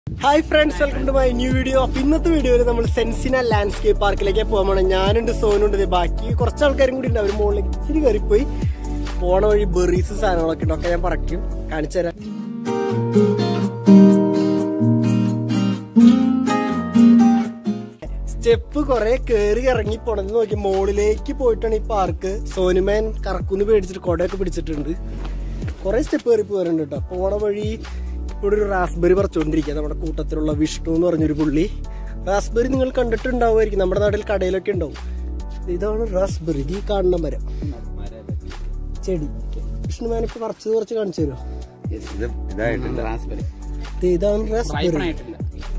hi friends welcome to my new video അപ്പൊ ഇന്നത്തെ വീഡിയോയിൽ നമ്മൾ സെൻസിന ലാൻഡ്സ്കേപ്പ് പാർക്കിലേക്ക് പോകാൻ പോകണം ഞാനുണ്ട് സോനുണ്ട് ദേ ബാക്കി കുറച്ച് ആൾക്കാരും കൂടി ഉണ്ട് അവർ മുകളിലേക്ക് ഇച്ചിരി കയറിപ്പോയി പോണ വഴി ബെറീസ് സാധനങ്ങളൊക്കെ ഉണ്ട് ഒക്കെ ഞാൻ പറക്കും കാണിച്ചു തരാം സ്റ്റെപ്പ് കുറെ കേറി ഇറങ്ങി പോണത് നോക്കി മുകളിലേക്ക് പോയിട്ടാണ് ഈ പാർക്ക് സോനുമേൻ കറക്കുന്ന് പേടിച്ചിട്ട് കൊടയൊക്കെ പിടിച്ചിട്ടുണ്ട് കുറെ സ്റ്റെപ്പ് കയറി പോകാറുണ്ട് കേട്ടോ പോണ വഴി ഇവിടെ ഒരു റാസ്ബെറി പറിച്ചുകൊണ്ടിരിക്കുക നമ്മുടെ കൂട്ടത്തിലുള്ള വിഷ്ണു എന്ന് പറഞ്ഞൊരു പുള്ളി റാസ്ബെറി നിങ്ങൾ കണ്ടിട്ടുണ്ടാവുമായിരിക്കും നമ്മുടെ നാട്ടിൽ കടയിലൊക്കെ ഉണ്ടാവും ഇതാണ് റാസ്ബെറി ഈ കാണുന്ന മരം ചെടി വിഷ്ണുമാൻ ഇപ്പൊ പറിച്ചത് കുറച്ച് കാണിച്ചു തരുമോ ഇത് ഇതായിട്ടില്ല റാസ്ബെറി ദേ ഇതാണ് റാസ്ബെറി ആയിട്ടില്ല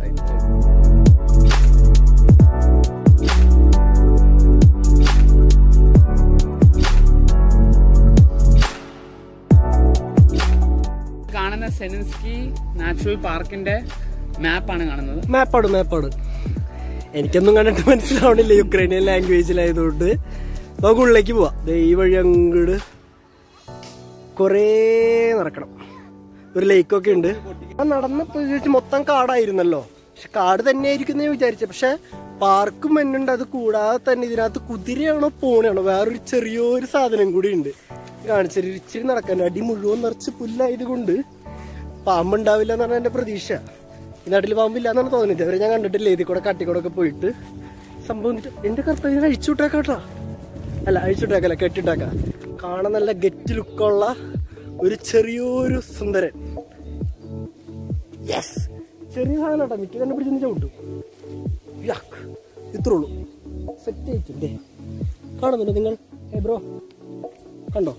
കാണുന്ന സെനിൻസ്കി നാച്ചുറൽ പാർക്കിന്റെ മാപ്പാണ് കാണുന്നത് മാപ്പാട് മാപ്പാട് എനിക്കൊന്നും കണ്ടിട്ട് മനസ്സിലാവണില്ല യുക്രൈനിയൻ ലാംഗ്വേജിലായതുകൊണ്ട് നമുക്ക് ഉള്ളിലേക്ക് പോവാം ദേ ഈ വഴി അങ്ങോട്ട് കുറേ നടക്കണം ഒരു ലേക്കൊക്കെ ഉണ്ട് ആ നടന്നപ്പോ വിചാരിച്ചു മൊത്തം കാടായിരുന്നല്ലോ പക്ഷെ കാട് തന്നെ ആയിരിക്കും ഞാൻ വിചാരിച്ചത് പക്ഷെ പാർക്കും മണ്ണുണ്ട് അത് കൂടാതെ തന്നെ ഇതിനകത്ത് കുതിരയാണോ പൂണയാണോ വേറൊരു ചെറിയൊരു സാധനം കൂടി ഉണ്ട് കാണിച്ചൊരു ഇച്ചിരി നടക്കാൻ അടി മുഴുവൻ നിറച്ച് പുല്ലായത് കൊണ്ട് പാമ്പുണ്ടാവില്ല എന്നാണ് എന്റെ പ്രതീക്ഷ ഈ നാട്ടിൽ പാമ്പില്ല എന്നാണ് തോന്നിയത് അവരെ ഞാൻ കണ്ടിട്ടില്ല ഇതിൽ കൂടെ കാട്ടിക്കൂടെ ഒക്കെ പോയിട്ട് സംഭവം എന്നിട്ട് എന്റെ കർത്തവ്യം അഴിച്ചുവിട്ടേക്കാട്ടോ അല്ല അഴിച്ചുവിട്ടേക്കല്ല കെട്ടിട്ടേക്ക കാണാൻ നല്ല ഗെറ്റ് ലുക്കുള്ള ഒരു ചെറിയൊരു സുന്ദരൻ യെസ് ചെറിയ സാധനം കേട്ടോ മിക്ക കണ്ടുപിടിച്ചൊന്ന് ചവിട്ടും യാക്ക് ഇത്രേ ഉള്ളൂ സെറ്റ് ആയിട്ടുണ്ട് കാണുന്നുണ്ടോ നിങ്ങൾ ഏ ബ്രോ കണ്ടോ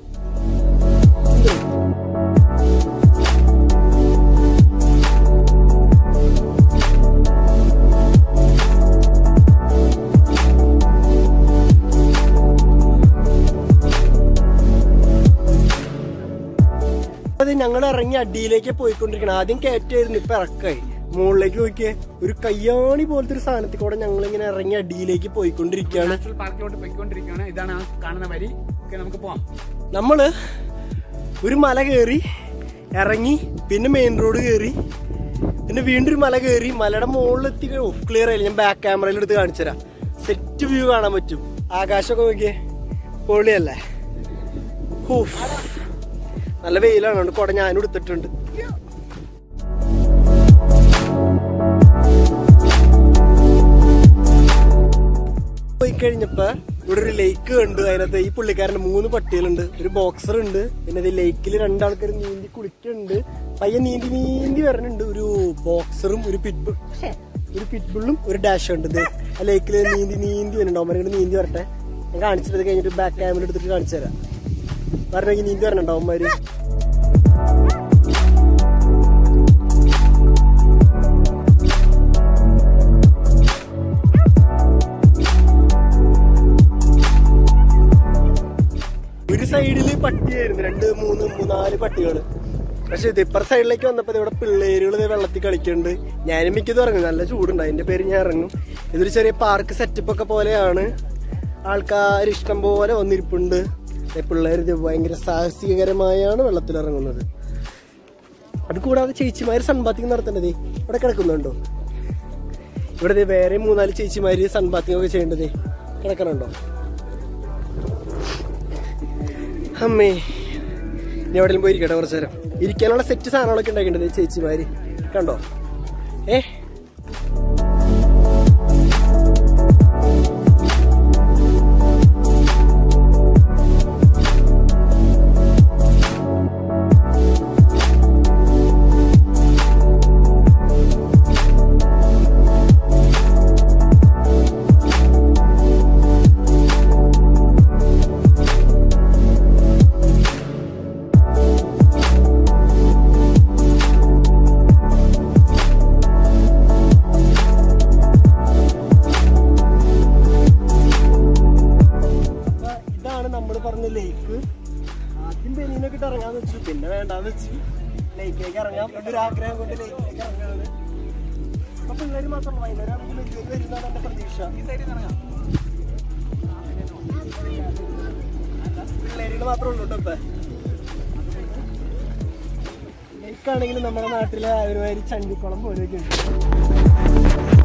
അത് ഞങ്ങൾ ഇറങ്ങി അടിയിലേക്ക് പോയിക്കൊണ്ടിരിക്കണം ആദ്യം കയറ്റായിരുന്നു ഇപ്പൊ ഇറക്കായി മുകളിലേക്ക് നോക്കിയേ ഒരു കയ്യാണി പോലത്തെ ഒരു സാധനത്തിൽ കൂടെ ഞങ്ങൾ ഇങ്ങനെ ഇറങ്ങി അടിയിലേക്ക് പോയിക്കൊണ്ടിരിക്കുകയാണ് നാച്ചുറൽ പാർക്കിലോട്ട് പോയിക്കൊണ്ടിരിക്കുകയാണ് ഇതാണ് ആ കാണുന്ന വരി ഓക്കെ നമുക്ക് പോവാം നമ്മള് ഒരു മല കയറി ഇറങ്ങി പിന്നെ മെയിൻ റോഡ് കയറി പിന്നെ വീണ്ടും ഒരു മല കയറി മലയുടെ മുകളിലെത്തി ക്ലിയർ ആയില്ല ഞാൻ ബാക്ക് ക്യാമറയിൽ എടുത്ത് കാണിച്ചുതരാം സെറ്റ് വ്യൂ കാണാൻ പറ്റും ആകാശമൊക്കെ നോക്കിയേ പൊളിയല്ലേ ഹൂഫ് നല്ല വെയിലാണ് അതുകൊണ്ട് കുട ഞാനും എടുത്തിട്ടുണ്ട് പോയി കഴിഞ്ഞപ്പോ ഇവിടെ ഒരു ലേക്ക് കണ്ടു അതിനകത്ത് ഈ പുള്ളിക്കാരന്റെ മൂന്ന് പട്ടികളുണ്ട് ഒരു ബോക്സർ ഉണ്ട് പിന്നെ ഇത് ലേക്കിൽ രണ്ടാൾക്കാർ നീന്തി കുളിക്കുന്നുണ്ട് പയ്യൻ നീന്തി നീന്തി വരണുണ്ട് ഒരു ബോക്സറും ഒരു പിറ്റ്ബുൾ ഒരു പിറ്റ്ബുള്ളും ഒരു ഡാഷും ഉണ്ട് ഇത് ആ ലേക്കിൽ നീന്തി നീന്തി വരുന്നുണ്ട് അവന്മാരെ നീന്തി വരട്ടെ ഞാൻ കാണിച്ചിട്ട് കഴിഞ്ഞിട്ട് ബാക്ക് ക്യാമറ എടുത്തിട്ട് കാണിച്ചു തരാം വരണമെങ്കിൽ നീന്തി വരണുണ്ടോ അവന്മാര് ഒരു സൈഡില് പട്ടിയായിരുന്നു രണ്ട് മൂന്ന് മൂന്നാല് പട്ടികള് പക്ഷെ ഇത് ഇപ്പുറ സൈഡിലേക്ക് വന്നപ്പോ ഇവിടെ പിള്ളേരുകൾ വെള്ളത്തിൽ കളിക്കുന്നുണ്ട് ഞാനും മിക്കതും ഇറങ്ങും നല്ല ചൂടുണ്ട് അതിന്റെ പേര് ഞാൻ ഇറങ്ങും ഇതൊരു ചെറിയ പാർക്ക് സെറ്റപ്പ് ഒക്കെ പോലെയാണ് ആൾക്കാർ ഇഷ്ടം പോലെ വന്നിരിപ്പുണ്ട് പിള്ളേർ ഇത് ഭയങ്കര സാഹസികകരമായാണ് വെള്ളത്തിൽ ഇറങ്ങുന്നത് അത് കൂടാതെ ചേച്ചിമാര് സൺബാത്തിങ് നടത്തേണ്ടതേ ഇവിടെ കിടക്കുന്നുണ്ടോ ഇവിടെ ദേ വേറെ മൂന്നാല് ചേച്ചിമാര് സൺബാത്തിങ് ഒക്കെ ചെയ്യേണ്ടതേ കിടക്കണുണ്ടോ അമ്മേ ഇനി എവിടെയും പോയി ഇരിക്കട്ടെ കുറച്ചു നേരം ഇരിക്കാനുള്ള സെറ്റ് സാധനങ്ങളൊക്കെ ഉണ്ടാക്കിയിട്ടുണ്ട് ചേച്ചിമാര് കണ്ടോ ഏ അപ്പൊ ഇതാണ് നമ്മൾ പറഞ്ഞ ലേക്ക് ആദ്യം ബനീനൊക്കെ ഇട്ട് ഇറങ്ങാന്ന് വെച്ചു പിന്നെ വേണ്ടാന്ന് വെച്ചു ലേക്കിലേക്ക് ഇറങ്ങാം എന്നൊരു ആഗ്രഹം കൊണ്ട് ലേക്കിലേക്ക് ഇറങ്ങാണ് അപ്പൊ പിള്ളേര് മാത്രം വൈകുന്നേരം ആണെങ്കിൽ വലിയ വരുന്നതാണ് എന്റെ പ്രതീക്ഷ പിള്ളേരുകൾ മാത്രമേ ഉള്ളൂ കേട്ടോ ഇപ്പൊ ഒഴുക്കാണെങ്കിൽ നമ്മുടെ നാട്ടിലെ ഒരുമാതിരി ചണ്ടിക്കുളം പോലെയൊക്കെ ഉണ്ട്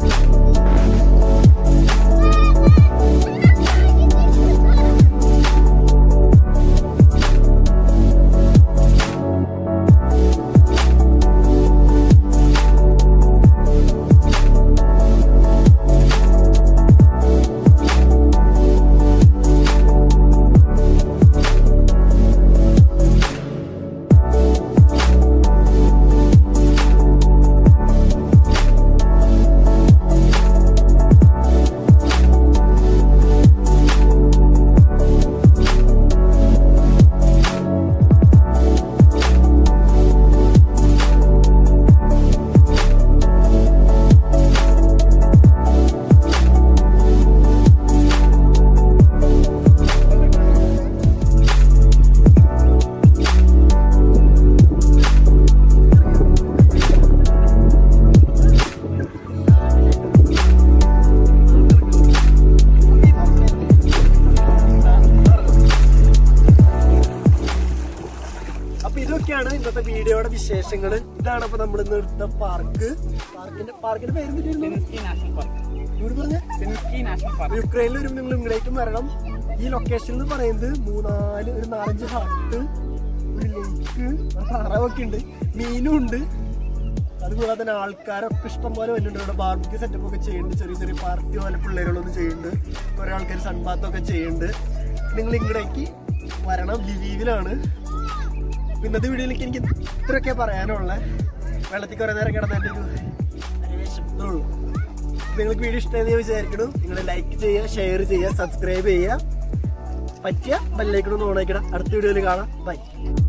അപ്പൊ ഇതൊക്കെയാണ് ഇന്നത്തെ വീഡിയോയുടെ വിശേഷങ്ങൾ ഇതാണ് അപ്പൊ നമ്മൾ ഇന്ന് എടുത്ത പാർക്ക് പാർക്കിന്റെ പാർക്കിന്റെ പേര് എന്തിട്ടായിരുന്നു സിനിസ്കി നാഷണൽ പാർക്ക് ഇവിടെ പറഞ്ഞ സിനിസ്കി നാഷണൽ പാർക്ക് യുക്രൈനിൽ ഒരു നിങ്ങൾ ഇങ്ങോട്ടേക്കും വരണം ഈ ലൊക്കേഷൻ എന്ന് പറയുന്നത് മൂന്നാല് ഒരു നാലഞ്ച് ഹട്ട് ഒരു ലേക്ക് താറാവൊക്കെ ഉണ്ട് മീനും ഉണ്ട് അതുകൂടാതെ തന്നെ ആൾക്കാരൊക്കെ ഇഷ്ടം പോലെ വരുന്നുണ്ട് ഇവിടെ ബാർബിക്ക് സെറ്റപ്പ് ഒക്കെ ചെയ്യുന്നുണ്ട് ചെറിയ ചെറിയ പാർട്ടി പോലെ പിള്ളേരുകളൊന്നും ചെയ്യുന്നുണ്ട് കുറെ ആൾക്കാർ സൺബാത്തൊക്കെ ചെയ്യുന്നുണ്ട് നിങ്ങൾ ഇങ്ങടേക്ക് വരണം ലിവീവിലാണ് ഇന്നത്തെ വീഡിയോയിലേക്ക് എനിക്ക് ഇത്രയൊക്കെ പറയാനുള്ള വെള്ളത്തിൽ കുറെ നേരം കിടന്ന എൻ്റെ ഒരു അനിമേഷൻ ഇത്രയുള്ളൂ നിങ്ങൾക്ക് വീഡിയോ ഇഷ്ടമായി വിചാരിക്കണു നിങ്ങൾ ലൈക്ക് ചെയ്യുക ഷെയർ ചെയ്യുക സബ്സ്ക്രൈബ് ചെയ്യുക പറ്റിയ ബെല്ലൈക്കണമെന്ന് ഓണാക്കിടാം അടുത്ത വീഡിയോയിൽ കാണാം ബൈ